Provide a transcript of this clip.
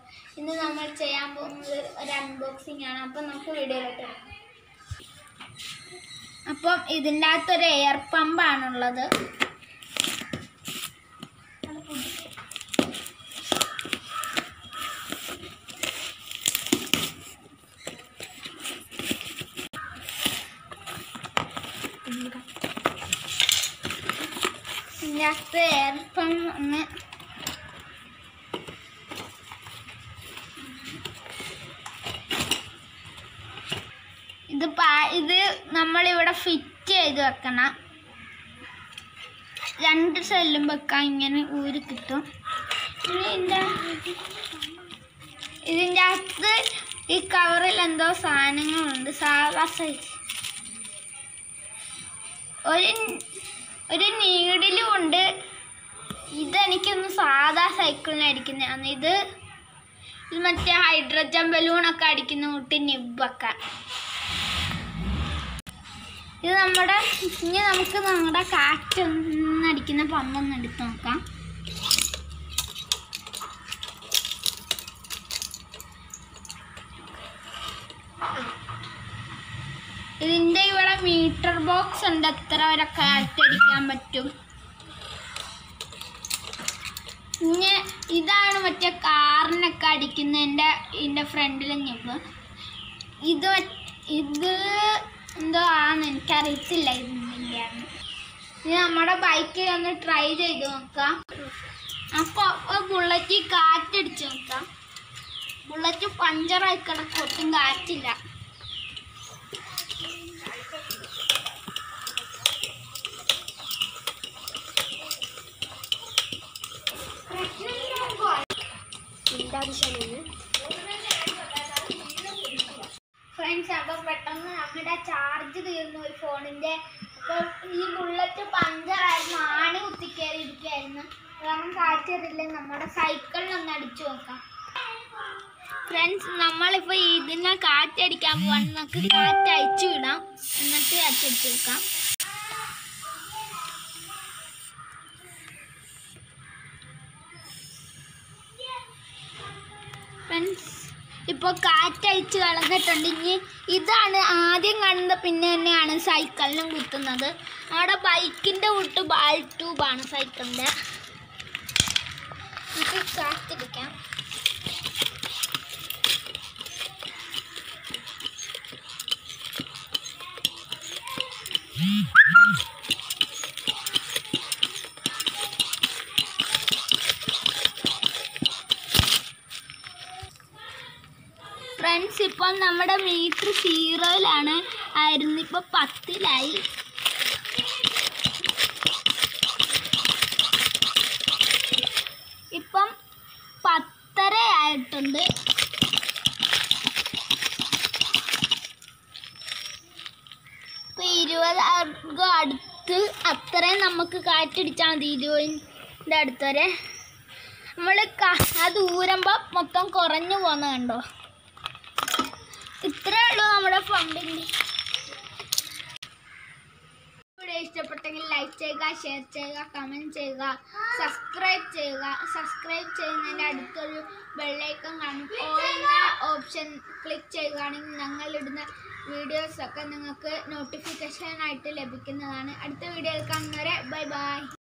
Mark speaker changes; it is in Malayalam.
Speaker 1: ഇന്ന് നമ്മൾ ചെയ്യാൻ പോകുന്നത് ഒരു അൺബോക്സിംഗ് ആണ് അപ്പം നമുക്ക് വീഡിയോയിലോട്ട് വരാം അപ്പം ഇതിൻ്റെ അകത്തൊരു എയർ പമ്പാണുള്ളത് ഇതിൻ്റെ അകത്ത് എയർ പമ്പ് ഒന്ന് ഇത് പാ- ഇത് നമ്മളിവിടെ ഫിറ്റ് ചെയ്ത് വെക്കണം രണ്ട് സെല്ലും വെക്കാൻ ഇങ്ങനെ ഊരി കിട്ടും ഇനി ഇതിൻ്റെ ഇതിൻ്റെ അകത്ത് ഈ കവറിൽ എന്തോ സാധനങ്ങളുണ്ട് സാധാ സൈസ് ഒരു ഒരു നീഡിലും ഉണ്ട് ഇതെനിക്കൊന്ന് സാധാ സൈക്കിളിനടിക്കുന്നതാണ് ഇത് ഇത് മറ്റേ ഹൈഡ്രജൻ ബലൂണൊക്കെ അടിക്കുന്ന കൂട്ടി നിബൊക്കെ ഇത് നമ്മുടെ ഇനി നമുക്ക് നമ്മുടെ കാറ്റൊന്നടിക്കുന്ന പമ്പൊന്ന് എടുത്ത് നോക്കാം ഇതിൻ്റെ ഇവിടെ മീറ്റർ ബോക്സ് ഉണ്ട് എത്ര വരെ കാറ്റടിക്കാൻ പറ്റും ഇനി ഇതാണ് മറ്റേ കാറിനൊക്കെ അടിക്കുന്നതിൻ്റെ ഇതിൻ്റെ ഫ്രണ്ടിലെ ഞെപ്പ് ഇത് മറ്റ്- ഇത് എന്തോ ആണ് എനിക്കറിയത്തില്ല ഇതിൻ്റെയാണ് ഇത് നമ്മുടെ ബൈക്കിൽ ഒന്ന് ട്രൈ ചെയ്ത് നോക്കാം അപ്പോൾ ബുള്ളറ്റ് കാറ്റടിച്ച് നോക്കാം ബുള്ളറ്റ് പഞ്ചറായി കിടക്കും ഒട്ടും കാറ്റില്ല ഫ്രണ്ട്സ് അപ്പോൾ പെട്ടെന്ന് നമ്മുടെ ചാർജ് തീർന്നു ഒരു ഫോണിൻ്റെ അപ്പോൾ ഈ ബുള്ളറ്റ് പഞ്ചറായിരുന്നു ആണി കുത്തിക്കയറി ഇരിക്കുകയായിരുന്നു കാരണം കാറ്ററില്ല നമ്മുടെ സൈക്കിളിലൊന്ന് അടിച്ചു നോക്കാം ഫ്രണ്ട്സ് നമ്മളിപ്പോൾ ഇതിനെ കാറ്റടിക്കാൻ പോവാണ് നമുക്ക് കാറ്റ് അയച്ചു വിടാം എന്നിട്ട് കാറ്റടിച്ച് നോക്കാം ഫ്രണ്ട്സ് ഇപ്പോൾ കാറ്റയച്ച് കളഞ്ഞിട്ടുണ്ട് ഇനി ഇതാണ് ആദ്യം കാണുന്ന പിന്നെ തന്നെയാണ് സൈക്കിളിനും കുത്തുന്നത് അവിടെ ബൈക്കിൻ്റെ വിട്ട് ബാൾ ട്യൂബാണ് സൈക്കിളിൻ്റെ നമുക്ക് കാറ്റടിക്കാം ഫ്രണ്ട്സ് ഇപ്പം നമ്മുടെ മീറ്റർ സീറോയിലാണ് ആയിരുന്നു ഇപ്പം പത്തിലായി ഇപ്പം പത്തര ആയിട്ടുണ്ട് ഇപ്പം ഇരുപതാർക്കും അടുത്ത് അത്രയും നമുക്ക് കാറ്റടിച്ചാൽ മതി ഇരുപതിൻ്റെ അടുത്ത് വരെ നമ്മൾ അത് ഊരുമ്പോൾ മൊത്തം കുറഞ്ഞു പോകുന്ന കണ്ടോ ഇത്രേ ഉള്ളൂ നമ്മുടെ പമ്പിൻ്റെ വീഡിയോ ഇഷ്ടപ്പെട്ടെങ്കിൽ ലൈക്ക് ചെയ്യുക ഷെയർ ചെയ്യുക കമൻറ്റ് ചെയ്യുക സബ്സ്ക്രൈബ് ചെയ്യുക സബ്സ്ക്രൈബ് ചെയ്യുന്നതിൻ്റെ അടുത്തൊരു ബെല്ലൈക്കൺ കാണും ഓൾ എന്ന ഓപ്ഷൻ ക്ലിക്ക് ചെയ്യുകയാണെങ്കിൽ ഞങ്ങളിടുന്ന വീഡിയോസൊക്കെ നിങ്ങൾക്ക് നോട്ടിഫിക്കേഷൻ ആയിട്ട് ലഭിക്കുന്നതാണ് അടുത്ത വീഡിയോയിൽ കാണുന്നവരെ ബൈ ബൈ